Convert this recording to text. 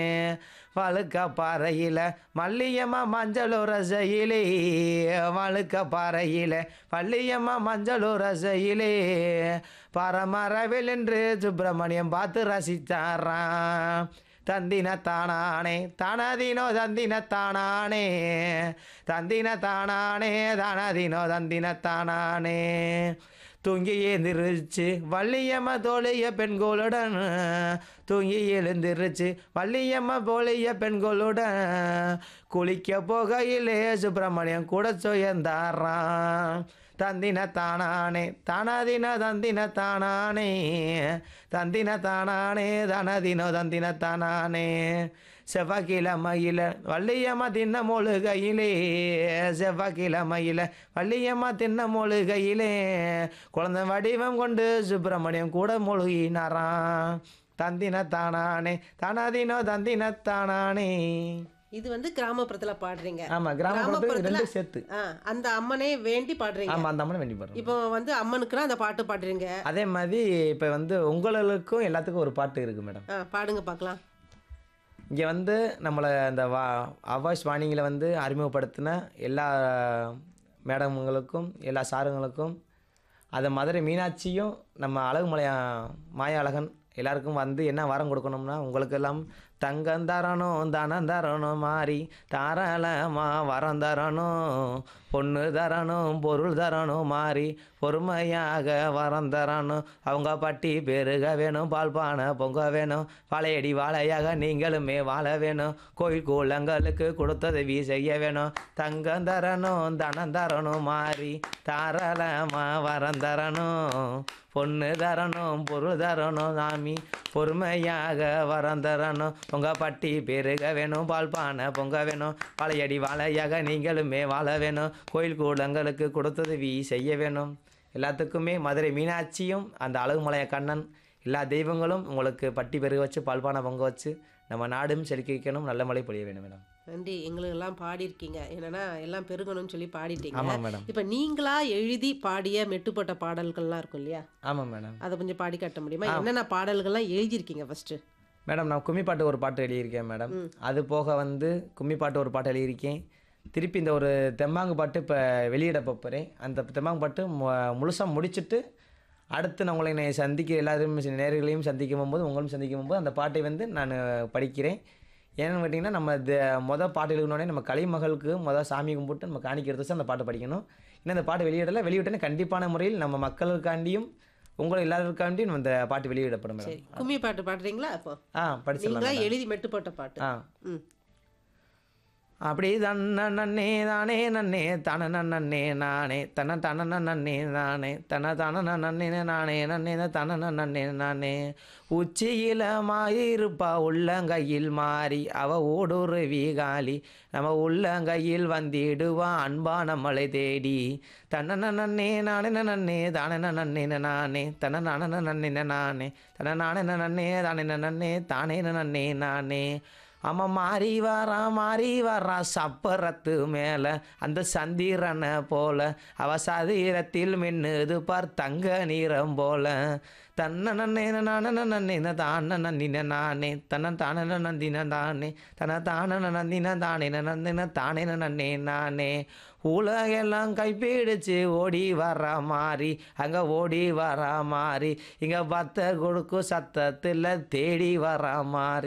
வழுக்க பாறையில் மல்லியம்மா மஞ்சள் ரசையிலே வழுக்க பாறையில் மல்லியம்மா மஞ்சள் ரசையிலே பரமரவில் என்று சுப்பிரமணியம் பார்த்து ரசித்தாராம் தந்தின தானானே தனதினோ தந்தின தானானே தந்தின தானானே தனதினோ தந்தின தானானே தூங்கி எழுந்திருச்சு வள்ளியம்மா தோழிய பெண்களுடன் தூங்கி எழுந்திருச்சு வள்ளியம்மா போலிய பெண்களுடன் குளிக்க போகையிலே சுப்பிரமணியம் கூட சுயந்தாராம் தந்தின தானானே தனதின தந்தின தானானே தந்தின தானானே தனதினோ தந்தின தானானே செவ்வாய்க்கிழமையில் வள்ளியம்மா தின்ன மொழுகையிலே செவ்வாய்க்கிழமையில் வள்ளியம்மா தின்ன மொழுகையிலே குழந்தை வடிவம் கொண்டு சுப்பிரமணியம் கூட மொழுகினாராம் தந்தின தானானே தனதினோ தந்தின தானானே இது வந்து கிராமப்புறத்துல பாடுறீங்க ஆமாம் கிராமப்புறத்துக்கு ரெண்டு சேர்த்து ஆ, அந்த அம்மனே வேண்டி பாடுறீங்க ஆமாம் அந்த அம்மனை வேண்டி பாடுறோம் இப்போ வந்து அம்மனுக்குலாம் அந்த பாட்டு பாடுறீங்க அதே மாதிரி இப்போ வந்து உங்களுக்கும் எல்லாத்துக்கும் ஒரு பாட்டு இருக்குது மேடம் ஆ, பாடுங்க பார்க்கலாம் இங்கே வந்து நம்மளை அந்த வா அவாய்ஸ் வாணிங்களை வந்து அறிமுகப்படுத்தின எல்லா மேடம்களுக்கும் எல்லா சாருங்களுக்கும் அதை மதுரை மீனாட்சியும் நம்ம அழகுமலையா மாய அழகன் எல்லாருக்கும் வந்து என்ன வரம் கொடுக்கணும்னா உங்களுக்கு எல்லாம் தங்கம் தரணும் தனம் தரணும் மாறி தாராளமா வரம் தரணும் பொண்ணு தரணும் பொருள் தரணும் மாறி பொறுமையாக வரம் தரணும் அவங்க பட்டி பெருக வேணும் பால் பானை பொங்க வேணும் வாழையடி வாழையாக நீங்களுமே வாழ வேணும் கோயில் கூலங்களுக்கு கொடுத்ததவி செய்ய வேணும் தங்கம் தரணும் தனம் தரணும் மாறி தாராளமா வரம் தரணும் பொண்ணு தரணும் பொருள் தரணும் சாமி பொறுமையாக வரம் தரணும் உங்க பட்டி பெருக வேணும் பால் பானை பொங்க வேணும் வாழையடி வாழையாக நீங்களுமே வாழ வேணும் கோயில் கூடங்களுக்கு கொடுத்ததவி செய்ய வேணும் எல்லாத்துக்குமே மதுரை மீனாட்சியும் அந்த அழகுமலைய கண்ணன் எல்லா தெய்வங்களும் உங்களுக்கு பட்டி பெருக வச்சு பால்பானை பொங்க வச்சு நம்ம நாடும் செழிக்க வைக்கணும் நல்ல மழை பொழிய வேணும் மேடம் நன்றி எங்களுக்கு எல்லாம் பாடியிருக்கீங்க என்னன்னா எல்லாம் பெருகணும்னு சொல்லி பாடிட்டீங்க ஆமாம் மேடம் இப்போ நீங்களா எழுதி பாடிய மெட்டுப்பட்ட பாடல்கள்லாம் இருக்கும் இல்லையா ஆமாம் மேடம் அதை கொஞ்சம் பாடி காட்ட முடியுமா என்னென்ன பாடல்கள்லாம் எழுதியிருக்கீங்க ஃபர்ஸ்ட் மேடம் நான் கும்மி பாட்டு ஒரு பாட்டு எழுதியிருக்கேன் மேடம் அது போக வந்து கும்மி பாட்டு ஒரு பாட்டு எழுதியிருக்கேன் திருப்பி இந்த ஒரு தெம்மாங்கு பாட்டு இப்போ வெளியிட போகிறேன் அந்த தெம்மாங்கு பாட்டு முழுசாக முடிச்சுட்டு அடுத்து நான் உங்களை என்னை சந்திக்க எல்லாரும் நேர்களையும் சந்திக்கும் போது உங்களும் சந்திக்கும் போது அந்த பாட்டை வந்து நான் படிக்கிறேன் ஏன்னு கேட்டிங்கன்னா நம்ம த மொதல் பாட்டு எழுதினோடனே நம்ம கலைமகளுக்கு மொதல் சாமி கும்பிட்டு நம்ம காணிக்க எடுத்து வச்சு அந்த பாட்டை படிக்கணும் இன்னும் அந்த பாட்டு வெளியிடலை வெளியிட்டோன்னே கண்டிப்பான முறையில் நம்ம மக்களுக்காண்டியும் உங்களை எல்லாருக்காண்டியும் இந்த பாட்டு வெளியிடப்படும் மேடம் சரி கும்மி பாட்டு பாடுறீங்களா அப்போ ஆ படிச்சிடலாம் நீங்களா எழுதி மெட்டுப்பட்ட பாட்டு ஆ ம் அப்படி தன்ன நன்னே தானே நன்னே தன நன்னே நானே தன தன நன்னே நானே தன தன நன்னே நானே நன்னே தன நன்னே நானே உச்சியில மாயிருப்பா உள்ளங்கையில் மாறி அவ ஓடுரு வீகாலி நம்ம உள்ளங்கையில் வந்திடுவா அன்பா நம்மளை தேடி தன நன்னே நானே நன்னே தானே நன்னே நானே தன நான நன்னே நானே தன நானே நன்னே தானே நன்னே தானே நன்னே நானே அவன் மாறி வரான் மாறி வரான் சப்பரத்து மேலே அந்த சந்திரனை போல அவ சதிரத்தில் மின்னுது பார் தங்க நீரம் போல தன்ன நன்னே நான நன்னின தான நந்தின நானே தன்ன தான நந்தின தானே தன தான நந்தின தானே நந்தின தானே நன்னே நானே உலகெல்லாம் கைப்பிடிச்சு ஓடி வர மாதிரி அங்கே ஓடி வர மாதிரி இங்கே பத்த கொடுக்கும் சத்தத்தில் தேடி வர மாதிரி